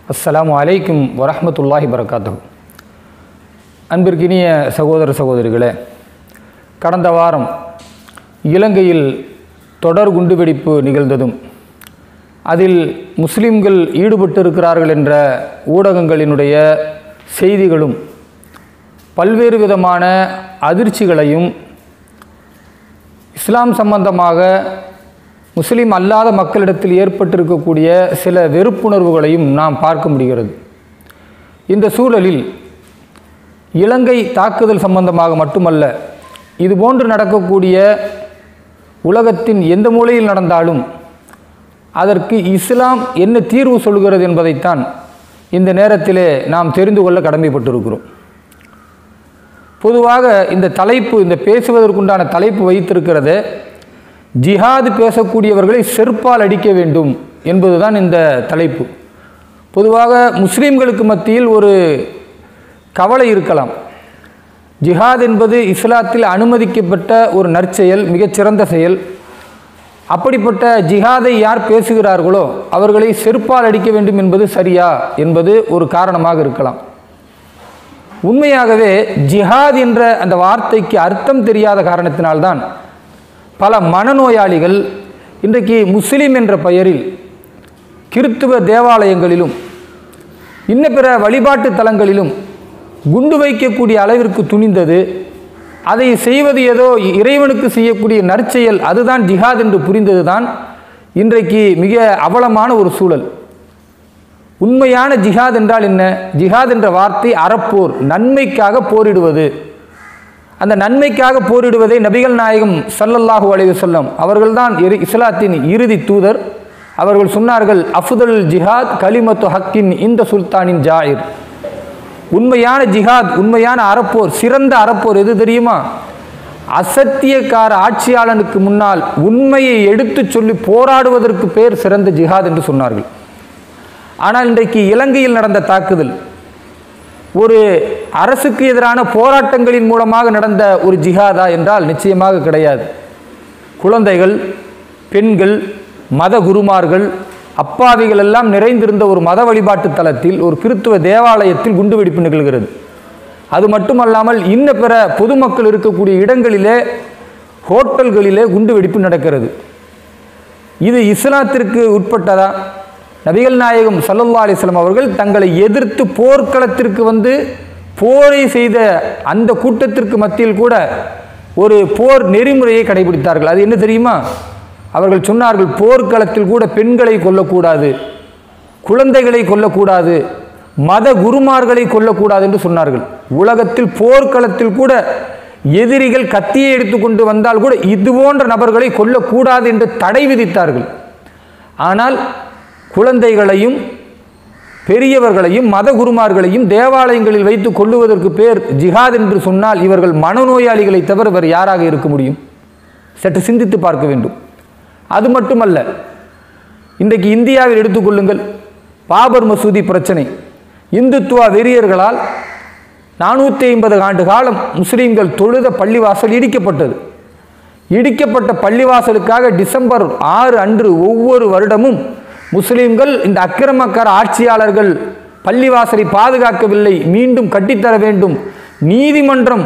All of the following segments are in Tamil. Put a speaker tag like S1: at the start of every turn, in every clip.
S1: அஸ்ஸலாமு அலைக்கும் வரஹ்மத்துல்லாஹி வரகாத்துஹு அன்பிற்கினிய சகோதர சகோதரிகளே கடந்த வாரம் இலங்கையில் தொடர் குண்டுவெடிப்பு நிகழ்ந்ததும் அதில் முஸ்லிம்கள் ஈடுபட்டிருக்கிறார்கள் என்ற ஊடகங்களினுடைய செய்திகளும் பல்வேறு விதமான அதிர்ச்சிகளையும் இஸ்லாம் சம்பந்தமாக முஸ்லீம் அல்லாத மக்களிடத்தில் ஏற்பட்டிருக்கக்கூடிய சில வெறுப்புணர்வுகளையும் நாம் பார்க்க முடிகிறது இந்த சூழலில் இலங்கை தாக்குதல் சம்பந்தமாக மட்டுமல்ல இதுபோன்று நடக்கக்கூடிய உலகத்தின் எந்த மூலையில் நடந்தாலும் அதற்கு இஸ்லாம் என்ன தீர்வு சொல்கிறது என்பதைத்தான் இந்த நேரத்திலே நாம் தெரிந்து கொள்ள கடமைப்பட்டிருக்கிறோம் பொதுவாக இந்த தலைப்பு இந்த பேசுவதற்குண்டான தலைப்பு வைத்திருக்கிறது ஜிஹாது பேசக்கூடியவர்களை செருப்பால் அடிக்க வேண்டும் என்பதுதான் இந்த தலைப்பு பொதுவாக முஸ்லீம்களுக்கு மத்தியில் ஒரு கவலை இருக்கலாம் ஜிஹாத் என்பது இஸ்லாத்தில் அனுமதிக்கப்பட்ட ஒரு நற்செயல் மிகச்சிறந்த செயல் அப்படிப்பட்ட ஜிஹாதை யார் பேசுகிறார்களோ அவர்களை செருப்பால் அடிக்க வேண்டும் என்பது சரியா என்பது ஒரு காரணமாக இருக்கலாம் உண்மையாகவே ஜிஹாத் என்ற அந்த வார்த்தைக்கு அர்த்தம் தெரியாத காரணத்தினால்தான் பல மனநோயாளிகள் இன்றைக்கு முஸ்லீம் என்ற பெயரில் கிறித்துவ தேவாலயங்களிலும் இன்ன பிற வழிபாட்டு தலங்களிலும் குண்டு வைக்கக்கூடிய அளவிற்கு துணிந்தது அதை செய்வது ஏதோ இறைவனுக்கு செய்யக்கூடிய நற்செயல் அதுதான் ஜிஹாத் என்று புரிந்தது தான் இன்றைக்கு மிக அவலமான ஒரு சூழல் உண்மையான ஜிஹாத் என்றால் என்ன ஜிஹாத் என்ற வார்த்தை அறப்போர் நன்மைக்காக போரிடுவது அந்த நன்மைக்காக போரிடுவதை நபிகள் நாயகம் சல்லல்லாஹூ அலைஹி வஸல்லம் அவர்கள்தான் இரு- இஸ்லாத்தின் இறுதி தூதர் அவர்கள் சொன்னார்கள் அஃதுல் ஜிஹாத் கலிமத்து ஹக்கின் இந்த சுல்தானின் ஜாயிர் உண்மையான ஜிஹாத் உண்மையான அறப்போர் சிறந்த அறப்போர் எது தெரியுமா அசத்தியக்கார ஆட்சியாளனுக்கு முன்னால் உண்மையை எடுத்துச் சொல்லி போராடுவதற்கு பேர் சிறந்த ஜிஹாத் என்று சொன்னார்கள் ஆனால் இன்றைக்கு இலங்கையில் நடந்த தாக்குதல் ஒரு அரசுக்கு எதிரான போராட்டங்களின் மூலமாக நடந்த ஒரு ஜிஹாதா என்றால் நிச்சயமாக கிடையாது குழந்தைகள் பெண்கள் மத குருமார்கள் அப்பாவிகள் எல்லாம் நிறைந்திருந்த ஒரு மத வழிபாட்டு தலத்தில் ஒரு கிறித்துவ தேவாலயத்தில் குண்டுவெடிப்பு நிகழ்கிறது அது மட்டுமல்லாமல் இன்ன பிற பொதுமக்கள் இருக்கக்கூடிய இடங்களிலே ஹோட்டல்களிலே குண்டுவெடிப்பு நடக்கிறது இது இஸ்லாத்திற்கு உட்பட்டதா நபிகள் நாயகம் சல்லல்லா அலிஸ்லாம் அவர்கள் தங்களை எதிர்த்து போர்க்களத்திற்கு வந்து போரை செய்த அந்த கூட்டத்திற்கு மத்தியில் கூட ஒரு போர் நெறிமுறையை கடைபிடித்தார்கள் அது என்ன தெரியுமா அவர்கள் சொன்னார்கள் போர்க்களத்தில் கூட பெண்களை கொல்லக்கூடாது குழந்தைகளை கொல்லக்கூடாது மத குருமார்களை கொல்லக்கூடாது என்று சொன்னார்கள் உலகத்தில் போர்க்களத்தில் கூட எதிரிகள் கத்தியை எடுத்துக்கொண்டு வந்தால் கூட இது போன்ற நபர்களை கொல்லக்கூடாது என்று தடை விதித்தார்கள் ஆனால் குழந்தைகளையும் பெரியவர்களையும் மத குருமார்களையும் தேவாலயங்களில் வைத்து கொள்ளுவதற்கு பேர் ஜிஹாத் என்று சொன்னால் இவர்கள் மனநோயாளிகளை தவிர வேறு யாராக இருக்க முடியும் சற்று சிந்தித்து பார்க்க வேண்டும் அது மட்டுமல்ல இன்றைக்கு இந்தியாவில் எடுத்துக்கொள்ளுங்கள் பாபர் மசூதி பிரச்சனை இந்துத்துவ வெறியர்களால் நானூற்றி ஐம்பது ஆண்டு காலம் முஸ்லீம்கள் தொழுத பள்ளிவாசல் இடிக்கப்பட்டது இடிக்கப்பட்ட பள்ளிவாசலுக்காக டிசம்பர் ஆறு அன்று ஒவ்வொரு வருடமும் முஸ்லீம்கள் இந்த அக்கிரமக்கார ஆட்சியாளர்கள் பள்ளிவாசலை பாதுகாக்கவில்லை மீண்டும் கட்டித்தர வேண்டும் நீதிமன்றம்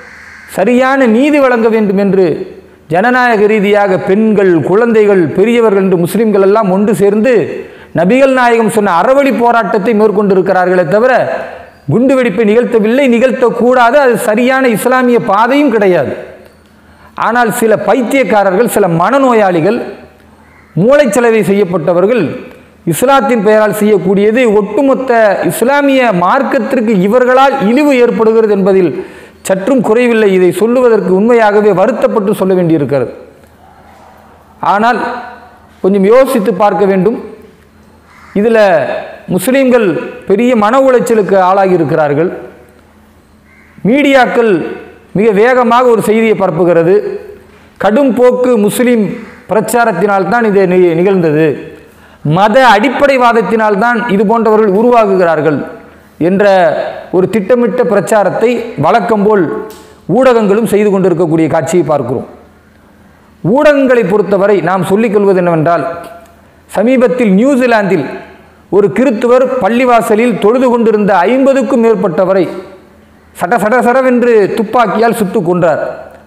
S1: சரியான நீதி வழங்க வேண்டும் என்று ஜனநாயக ரீதியாக பெண்கள் குழந்தைகள் பெரியவர்கள் என்று முஸ்லிம்கள் எல்லாம் ஒன்று சேர்ந்து நபிகள் நாயகம் சொன்ன அறவழி போராட்டத்தை மேற்கொண்டிருக்கிறார்களே தவிர குண்டுவெடிப்பை நிகழ்த்தவில்லை நிகழ்த்தக்கூடாது அது சரியான இஸ்லாமிய பாதையும் கிடையாது ஆனால் சில பைத்தியக்காரர்கள் சில மனநோயாளிகள் மூளைச்சலவை செய்யப்பட்டவர்கள் இஸ்லாத்தின் பெயரால் செய்யக்கூடியது ஒட்டுமொத்த இஸ்லாமிய மார்க்கத்திற்கு இவர்களால் இழிவு ஏற்படுகிறது என்பதில் சற்றும் குறைவில்லை இதை சொல்லுவதற்கு உண்மையாகவே வருத்தப்பட்டு சொல்ல வேண்டியிருக்கிறது ஆனால் கொஞ்சம் யோசித்து பார்க்க வேண்டும் இதில் முஸ்லீம்கள் பெரிய மன உளைச்சலுக்கு ஆளாகி இருக்கிறார்கள் மீடியாக்கள் மிக வேகமாக ஒரு செய்தியை பரப்புகிறது கடும் போக்கு முஸ்லீம் பிரச்சாரத்தினால்தான் இது நி- நிகழ்ந்தது மத அடிப்படைவாதத்தினால்தான் இது போன்றவர்கள் உருவாகுகிறார்கள் என்ற ஒரு திட்டமிட்ட பிரச்சாரத்தை வழக்கம் போல் ஊடகங்களும் செய்து கொண்டிருக்கக்கூடிய காட்சியை பார்க்கிறோம் ஊடகங்களை பொறுத்தவரை நாம் சொல்லிக்கொள்வது என்னவென்றால் சமீபத்தில் நியூசிலாந்தில் ஒரு கிறித்துவர் பள்ளிவாசலில் தொழுது கொண்டிருந்த ஐம்பதுக்கும் மேற்பட்டவரை சட சட சடவென்று துப்பாக்கியால் சுட்டு கொன்றார்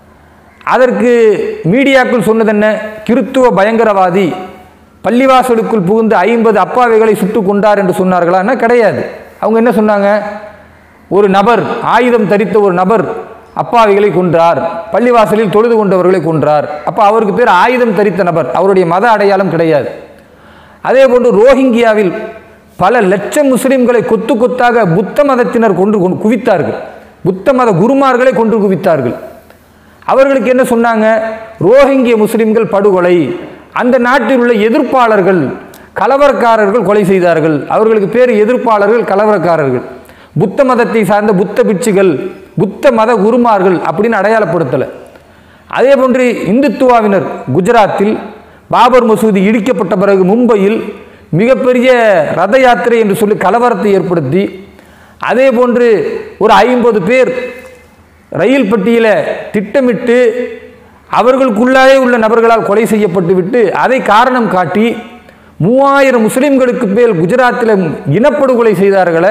S1: அதற்கு மீடியாக்கள் சொன்னது என்ன கிறித்துவ பயங்கரவாதி பள்ளிவாசலுக்குள் புகுந்து ஐம்பது அப்பாவிகளை சுட்டு கொண்டார் என்று சொன்னார்களான்னா கிடையாது அவங்க என்ன சொன்னாங்க ஒரு நபர் ஆயுதம் தரித்த ஒரு நபர் அப்பாவிகளை கொன்றார் பள்ளிவாசலில் தொழுது கொண்டவர்களை கொன்றார் அப்போ அவருக்கு பேர் ஆயுதம் தரித்த நபர் அவருடைய மத அடையாளம் கிடையாது அதே போன்று ரோஹிங்கியாவில் பல லட்சம் முஸ்லிம்களை கொத்து கொத்தாக புத்த மதத்தினர் கொன்று கொண்டு குவித்தார்கள் புத்த மத குருமார்களை கொன்று குவித்தார்கள் அவர்களுக்கு என்ன சொன்னாங்க ரோஹிங்கிய முஸ்லிம்கள் படுகொலை அந்த நாட்டில் உள்ள எதிர்ப்பாளர்கள் கலவரக்காரர்கள் கொலை செய்தார்கள் அவர்களுக்கு பேர் எதிர்ப்பாளர்கள் கலவரக்காரர்கள் புத்த மதத்தை சார்ந்த புத்த பிட்சுகள் புத்த மத குருமார்கள் அப்படின்னு அடையாளப்படுத்தலை அதே போன்று இந்துத்துவாவினர் குஜராத்தில் பாபர் மசூதி இடிக்கப்பட்ட பிறகு மும்பையில் மிகப்பெரிய ரத யாத்திரை என்று சொல்லி கலவரத்தை ஏற்படுத்தி அதே போன்று ஒரு ஐம்பது பேர் ரயில் பெட்டியில் திட்டமிட்டு அவர்களுக்குள்ளாயே உள்ள நபர்களால் கொலை செய்யப்பட்டு விட்டு அதை காரணம் காட்டி மூவாயிரம் முஸ்லிம்களுக்கு மேல் குஜராத்தில் இனப்படுகொலை செய்தார்களே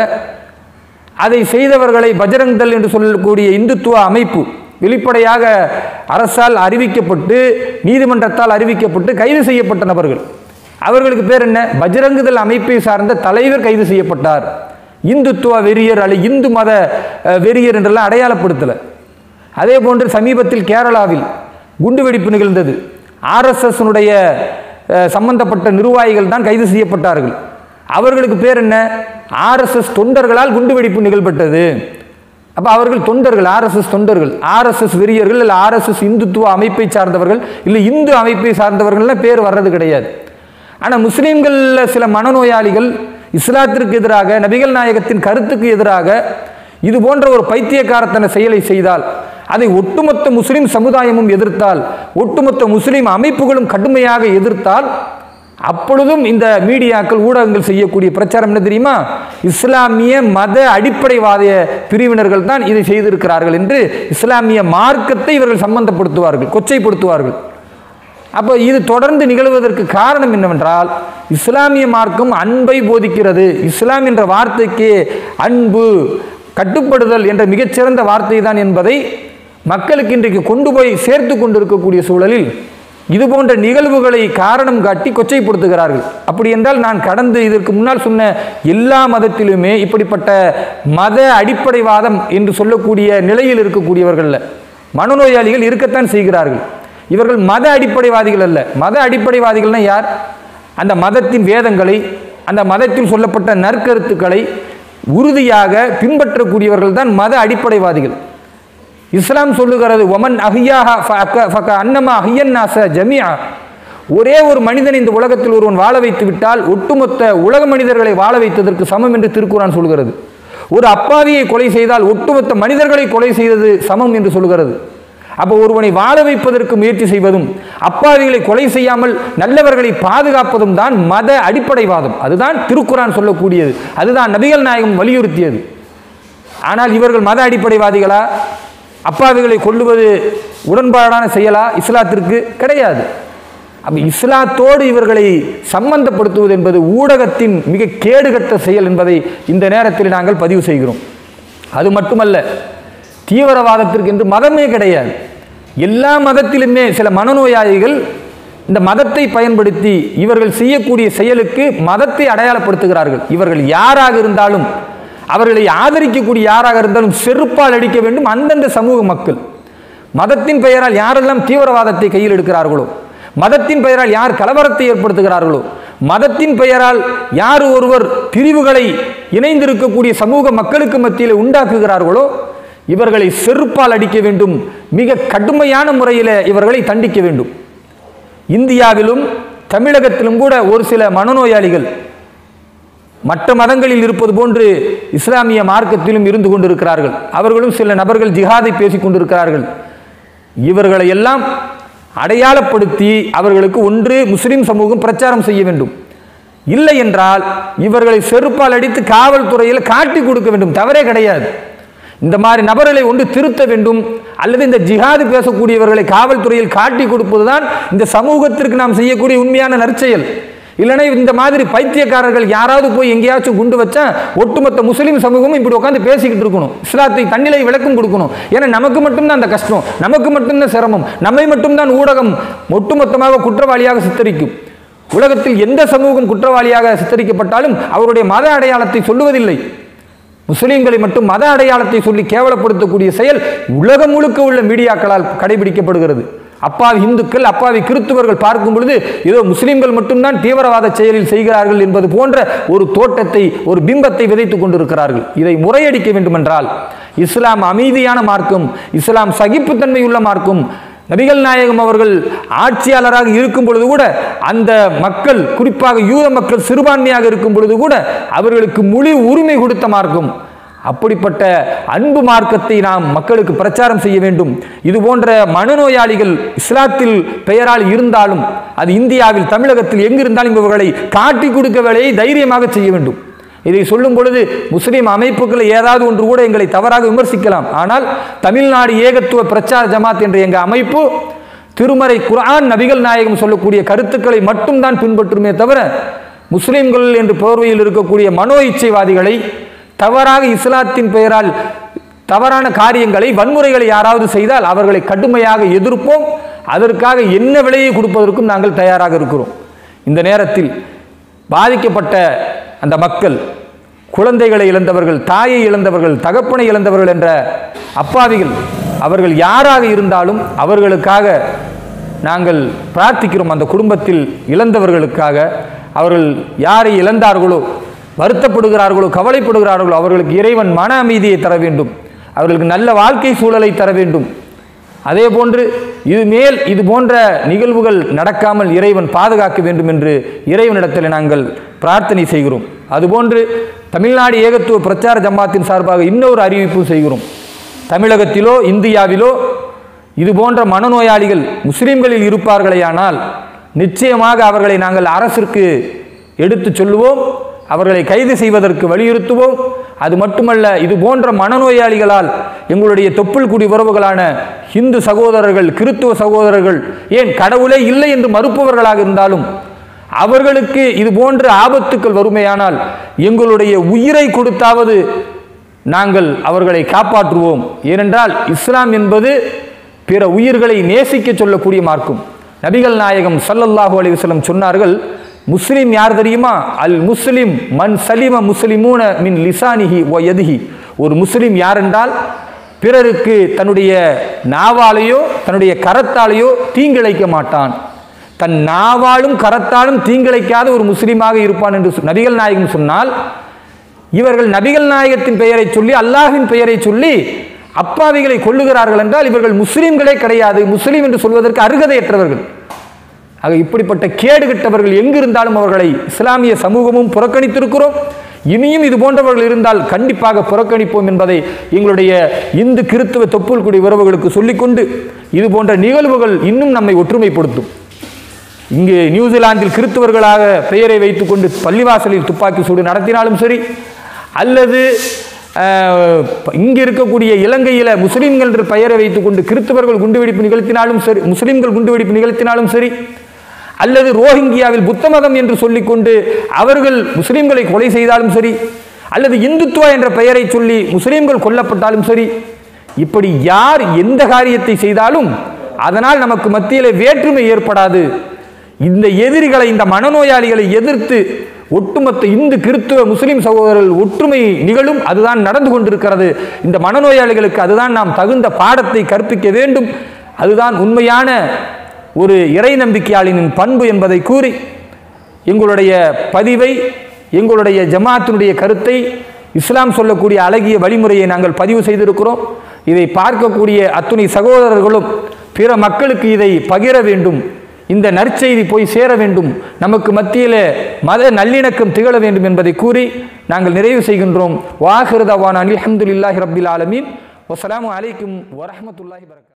S1: அதை செய்தவர்களை பஜரங் தள் என்று சொல்லக்கூடிய இந்துத்துவ அமைப்பு வெளிப்படையாக அரசால் அறிவிக்கப்பட்டு நீதிமன்றத்தால் அறிவிக்கப்பட்டு கைது செய்யப்பட்ட நபர்கள் அவர்களுக்கு பேர் என்ன பஜரங்குதல் அமைப்பை சார்ந்த தலைவர் கைது செய்யப்பட்டார் இந்துத்துவ வெறியர் அல்ல இந்து மத அஹ், வெறியர் என்றெல்லாம் அடையாளப்படுத்தலை அதே போன்று சமீபத்தில் கேரளாவில் குண்டுவெடிப்பு நிகழ்ந்தது ஆர்எஸ்எஸ்னுடைய சம்பந்தப்பட்ட நிர்வாகிகள் தான் கைது செய்யப்பட்டார்கள் அவர்களுக்கு பேர் என்ன ஆர்எஸ்எஸ் தொண்டர்களால் குண்டுவெடிப்பு நிகழ்பட்டது அப்போ அவர்கள் தொண்டர்கள் ஆர்எஸ்எஸ் தொண்டர்கள் ஆர்எஸ்எஸ் வெறியர்கள் இல்லை ஆர்எஸ்எஸ் இந்துத்துவ அமைப்பை சார்ந்தவர்கள் இல்லை இந்து அமைப்பை சார்ந்தவர்கள்லாம் பேர் வர்றது கிடையாது ஆனால் முஸ்லீம்களில் சில மனநோயாளிகள் இஸ்லாத்திற்கு எதிராக நபிகள் நாயகத்தின் கருத்துக்கு எதிராக இது போன்ற ஒரு பைத்தியக்காரத்தன செயலை செய்தால் அதை ஒட்டுமொத்த முஸ்லிம் சமுதாயமும் எதிர்த்தால் ஒட்டுமொத்த முஸ்லிம் அமைப்புகளும் கடுமையாக எதிர்த்தால் அப்பொழுதும் இந்த மீடியாக்கள் ஊடகங்கள் செய்யக்கூடிய பிரச்சாரம் என்ன தெரியுமா இஸ்லாமிய மத அடிப்படைவாத பிரிவினர்கள் தான் இதை செய்திருக்கிறார்கள் என்று இஸ்லாமிய மார்க்கத்தை இவர்கள் சம்பந்தப்படுத்துவார்கள் கொச்சைப்படுத்துவார்கள் அப்போ இது தொடர்ந்து நிகழ்வதற்கு காரணம் என்னவென்றால் இஸ்லாமிய மார்க்கம் அன்பை போதிக்கிறது இஸ்லாம் என்ற வார்த்தைக்கு அன்பு கட்டுப்படுதல் என்ற மிகச்சிறந்த வார்த்தை தான் என்பதை மக்களுக்கு இன்றைக்கு கொண்டு போய் சேர்த்து கொண்டிருக்கக்கூடிய சூழலில் இது போன்ற நிகழ்வுகளை காரணம் காட்டி கொச்சைப்படுத்துகிறார்கள் அப்படி என்றால் நான் கடந்து இதற்கு முன்னால் சொன்ன எல்லா மதத்திலுமே இப்படிப்பட்ட மத அடிப்படைவாதம் என்று சொல்லக்கூடிய நிலையில் இருக்கக்கூடியவர்கள்ல மனநோயாளிகள் இருக்கத்தான் செய்கிறார்கள் இவர்கள் மத அடிப்படைவாதிகள் அல்ல மத அடிப்படைவாதிகள்னா யார் அந்த மதத்தின் வேதங்களை அந்த மதத்தில் சொல்லப்பட்ட நற்கருத்துக்களை உறுதியாக பின்பற்றக்கூடியவர்கள் தான் மத அடிப்படைவாதிகள் இஸ்லாம் சொல்லுகிறது ஒமன் அஹியாக அன்னமா அஹியன் நாச ஜமியா ஒரே ஒரு மனிதன் இந்த உலகத்தில் ஒருவன் வாழ வைத்து விட்டால் ஒட்டுமொத்த உலக மனிதர்களை வாழ வைத்ததற்கு சமம் என்று திருக்குறான் சொல்கிறது ஒரு அப்பாவியை கொலை செய்தால் ஒட்டுமொத்த மனிதர்களை கொலை செய்தது சமம் என்று சொல்கிறது அப்போ ஒருவனை வாழ வைப்பதற்கு முயற்சி செய்வதும் அப்பாவிகளை கொலை செய்யாமல் நல்லவர்களை பாதுகாப்பதும் தான் மத அடிப்படைவாதம் அதுதான் திருக்குறான் சொல்லக்கூடியது அதுதான் நபிகள் நாயகம் வலியுறுத்தியது ஆனால் இவர்கள் மத அடிப்படைவாதிகளா அப்பாவிகளை கொல்லுவது உடன்பாடான செயலா இஸ்லாத்திற்கு கிடையாது அப்ப இஸ்லாத்தோடு இவர்களை சம்பந்தப்படுத்துவது என்பது ஊடகத்தின் மிக கேடுகட்ட செயல் என்பதை இந்த நேரத்தில் நாங்கள் பதிவு செய்கிறோம் அது மட்டுமல்ல தீவிரவாதத்திற்கு என்று மதமே கிடையாது எல்லா மதத்திலுமே சில மனநோயாளிகள் இந்த மதத்தை பயன்படுத்தி இவர்கள் செய்யக்கூடிய செயலுக்கு மதத்தை அடையாளப்படுத்துகிறார்கள் இவர்கள் யாராக இருந்தாலும் அவர்களை ஆதரிக்கக்கூடிய யாராக இருந்தாலும் செருப்பால் அடிக்க வேண்டும் அந்தந்த சமூக மக்கள் மதத்தின் பெயரால் யாரெல்லாம் தீவிரவாதத்தை கையில் எடுக்கிறார்களோ மதத்தின் பெயரால் யார் கலவரத்தை ஏற்படுத்துகிறார்களோ மதத்தின் பெயரால் யார் ஒருவர் பிரிவுகளை இணைந்திருக்கக்கூடிய சமூக மக்களுக்கு மத்தியில் உண்டாக்குகிறார்களோ இவர்களை செருப்பால் அடிக்க வேண்டும் மிக கடுமையான முறையில் இவர்களை தண்டிக்க வேண்டும் இந்தியாவிலும் தமிழகத்திலும் கூட ஒரு சில மனநோயாளிகள் மற்ற மதங்களில் இருப்பது போன்று இஸ்லாமிய மார்க்கத்திலும் இருந்து கொண்டிருக்கிறார்கள் அவர்களும் சில நபர்கள் ஜிஹாதை பேசிக் கொண்டிருக்கிறார்கள் இவர்களை எல்லாம் அடையாளப்படுத்தி அவர்களுக்கு ஒன்று முஸ்லிம் சமூகம் பிரச்சாரம் செய்ய வேண்டும் இல்லை என்றால் இவர்களை செருப்பால் அடித்து காவல்துறையில் காட்டி கொடுக்க வேண்டும் தவறே கிடையாது இந்த மாதிரி நபர்களை ஒன்று திருத்த வேண்டும் அல்லது இந்த ஜிஹாது பேசக்கூடியவர்களை காவல்துறையில் காட்டி கொடுப்பதுதான் இந்த சமூகத்திற்கு நாம் செய்யக்கூடிய உண்மையான நற்செயல் இல்லைன்னா இந்த மாதிரி பைத்தியக்காரர்கள் யாராவது போய் எங்கேயாச்சும் குண்டு வச்சா ஒட்டுமொத்த முஸ்லீம் சமூகமும் இப்படி உட்காந்து பேசிக்கிட்டு இருக்கணும் இஸ்லாத்தை தன்னிலை விளக்கம் கொடுக்கணும் ஏன்னா நமக்கு மட்டும்தான் அந்த கஷ்டம் நமக்கு மட்டும்தான் சிரமம் நம்மை மட்டும்தான் ஊடகம் ஒட்டுமொத்தமாக குற்றவாளியாக சித்தரிக்கும் உலகத்தில் எந்த சமூகம் குற்றவாளியாக சித்தரிக்கப்பட்டாலும் அவருடைய மத அடையாளத்தை சொல்லுவதில்லை முஸ்லிம்களை மட்டும் மத அடையாளத்தை சொல்லி கேவலப்படுத்தக்கூடிய செயல் உலகம் முழுக்க உள்ள மீடியாக்களால் கடைபிடிக்கப்படுகிறது அப்பாவி இந்துக்கள் அப்பாவி கிறித்துவர்கள் பார்க்கும் பொழுது ஏதோ முஸ்லிம்கள் மட்டும்தான் தீவிரவாத செயலில் செய்கிறார்கள் என்பது போன்ற ஒரு தோட்டத்தை ஒரு பிம்பத்தை விதைத்துக் கொண்டிருக்கிறார்கள் இதை முறையடிக்க வேண்டுமென்றால் இஸ்லாம் அமைதியான மார்க்கம் இஸ்லாம் சகிப்புத்தன்மையுள்ள மார்க்கம் நபிகள் நாயகம் அவர்கள் ஆட்சியாளராக இருக்கும் பொழுது கூட அந்த மக்கள் குறிப்பாக யூத மக்கள் சிறுபான்மையாக இருக்கும் பொழுது கூட அவர்களுக்கு முழு உரிமை கொடுத்த மார்க்கம் அப்படிப்பட்ட அன்பு மார்க்கத்தை நாம் மக்களுக்கு பிரச்சாரம் செய்ய வேண்டும் இது போன்ற மனநோயாளிகள் இஸ்லாத்தில் பெயரால் இருந்தாலும் அது இந்தியாவில் தமிழகத்தில் எங்கிருந்தாலும் இவர்களை காட்டி கொடுக்க வேலையை தைரியமாக செய்ய வேண்டும் இதை சொல்லும் பொழுது முஸ்லீம் அமைப்புகள் ஏதாவது ஒன்று கூட எங்களை தவறாக விமர்சிக்கலாம் ஆனால் தமிழ்நாடு ஏகத்துவ பிரச்சார ஜமாத் என்ற எங்கள் அமைப்பு திருமறை குர்ஆன் நபிகள் நாயகம் சொல்லக்கூடிய கருத்துக்களை மட்டும்தான் பின்பற்றுமே தவிர முஸ்லிம்கள் என்று போர்வையில் இருக்கக்கூடிய மனோ இச்சைவாதிகளை தவறாக இஸ்லாத்தின் பெயரால் தவறான காரியங்களை வன்முறைகளை யாராவது செய்தால் அவர்களை கடுமையாக எதிர்ப்போம் அதற்காக என்ன விலையை கொடுப்பதற்கும் நாங்கள் தயாராக இருக்கிறோம் இந்த நேரத்தில் பாதிக்கப்பட்ட அந்த மக்கள் குழந்தைகளை இழந்தவர்கள் தாயை இழந்தவர்கள் தகப்பனை இழந்தவர்கள் என்ற அப்பாவிகள் அவர்கள் யாராக இருந்தாலும் அவர்களுக்காக நாங்கள் பிரார்த்திக்கிறோம் அந்த குடும்பத்தில் இழந்தவர்களுக்காக அவர்கள் யாரை இழந்தார்களோ வருத்தப்படுகிறார்களோ கவலைப்படுகிறார்களோ அவர்களுக்கு இறைவன் மன அமைதியை தர வேண்டும் அவர்களுக்கு நல்ல வாழ்க்கை சூழலை தர வேண்டும் அதே போன்று இது மேல் இது போன்ற நிகழ்வுகள் நடக்காமல் இறைவன் பாதுகாக்க வேண்டும் என்று இறைவனிடத்தில் நாங்கள் பிரார்த்தனை செய்கிறோம் அதுபோன்று தமிழ்நாடு ஏகத்துவ பிரச்சார ஜமாத்தின் சார்பாக இன்னொரு அறிவிப்பும் செய்கிறோம் தமிழகத்திலோ இந்தியாவிலோ இது போன்ற மனநோயாளிகள் முஸ்லிம்களில் இருப்பார்களேயானால் நிச்சயமாக அவர்களை நாங்கள் அரசிற்கு எடுத்துச் சொல்லுவோம் அவர்களை கைது செய்வதற்கு வலியுறுத்துவோம் அது மட்டுமல்ல இது போன்ற மனநோயாளிகளால் எங்களுடைய தொப்புள் குடி உறவுகளான இந்து சகோதரர்கள் கிறித்துவ சகோதரர்கள் ஏன் கடவுளே இல்லை என்று மறுப்பவர்களாக இருந்தாலும் அவர்களுக்கு இது போன்ற ஆபத்துக்கள் வறுமையானால் எங்களுடைய உயிரை கொடுத்தாவது நாங்கள் அவர்களை காப்பாற்றுவோம் ஏனென்றால் இஸ்லாம் என்பது பிற உயிர்களை நேசிக்க சொல்லக்கூடிய மார்க்கும் நபிகள் நாயகம் ஸல்லல்லாஹு அலைஹி வஸல்லம் சொன்னார்கள் முஸ்லிம் யார் தெரியுமா அல் முஸ்லிம் மன் சலிம முஸ்லிமூன மின் லிசானிஹி ஒ யதிஹி ஒரு முஸ்லிம் யார் என்றால் பிறருக்கு தன்னுடைய நாவாலேயோ தன்னுடைய கரத்தாலேயோ தீங்கிழைக்க மாட்டான் தன் நாவாலும் கரத்தாலும் தீங்கிழைக்காத ஒரு முஸ்லீமாக இருப்பான் என்று சொ- நபிகள் நாயகம் சொன்னால் இவர்கள் நபிகள் நாயகத்தின் பெயரை சொல்லி அல்லாஹ்வின் பெயரை சொல்லி அப்பாவிகளை கொள்ளுகிறார்கள் என்றால் இவர்கள் முஸ்லீம்களே கிடையாது முஸ்லீம் என்று சொல்வதற்கு அருகதையற்றவர்கள் ஆக இப்படிப்பட்ட கேடுகட்டவர்கள் எங்கிருந்தாலும் அவர்களை இஸ்லாமிய சமூகமும் புறக்கணித்திருக்கிறோம் இனியும் இது போன்றவர்கள் இருந்தால் கண்டிப்பாக புறக்கணிப்போம் என்பதை எங்களுடைய இந்து கிறித்துவ தொப்புள் குடி உறவுகளுக்கு சொல்லிக்கொண்டு இது போன்ற நிகழ்வுகள் இன்னும் நம்மை ஒற்றுமைப்படுத்தும் இங்கு நியூசிலாந்தில் கிறித்துவர்களாக பெயரை வைத்துக்கொண்டு பள்ளிவாசலில் துப்பாக்கி சூடு நடத்தினாலும் சரி அல்லது அஹ், இங்கு இருக்கக்கூடிய இலங்கையில் முஸ்லிம்கள் என்ற பெயரை வைத்துக்கொண்டு கிறித்துவர்கள் குண்டுவெடிப்பு நிகழ்த்தினாலும் சரி முஸ்லிம்கள் குண்டுவெடிப்பு நிகழ்த்தினாலும் சரி அல்லது ரோஹிங்கியாவில் புத்த மதம் என்று சொல்லிக்கொண்டு அவர்கள் முஸ்லிம்களை கொலை செய்தாலும் சரி அல்லது இந்துத்துவா என்ற பெயரை சொல்லி முஸ்லிம்கள் கொல்லப்பட்டாலும் சரி இப்படி யார் எந்த காரியத்தை செய்தாலும் அதனால் நமக்கு மத்தியிலே வேற்றுமை ஏற்படாது இந்த எதிரிகளை இந்த மனநோயாளிகளை எதிர்த்து ஒட்டுமொத்த இந்து கிறித்துவ முஸ்லிம் சகோதரர்கள் ஒற்றுமை நிகழும் அதுதான் நடந்து கொண்டிருக்கிறது இந்த மனநோயாளிகளுக்கு அதுதான் நாம் தகுந்த பாடத்தை கற்பிக்க வேண்டும் அதுதான் உண்மையான ஒரு இறை நம்பிக்கையாளினின் பண்பு என்பதை கூறி எங்களுடைய பதிவை எங்களுடைய ஜமாத்தினுடைய கருத்தை இஸ்லாம் சொல்லக்கூடிய அழகிய வழிமுறையை நாங்கள் பதிவு செய்திருக்கிறோம் இதை பார்க்கக்கூடிய அத்துணை சகோதரர்களும் பிற மக்களுக்கு இதை பகிர வேண்டும் இந்த நற்செய்தி போய் சேர வேண்டும் நமக்கு மத்தியில் மத நல்லிணக்கம் திகழ வேண்டும் என்பதை கூறி நாங்கள் நிறைவு செய்கின்றோம் வாஹிருதவான் அலி அஹமதுல்லாஹி ரபில் ஆலமீன் வசலாமு அலைக்கும் வரஹமத்துல்லாஹி வரகாத்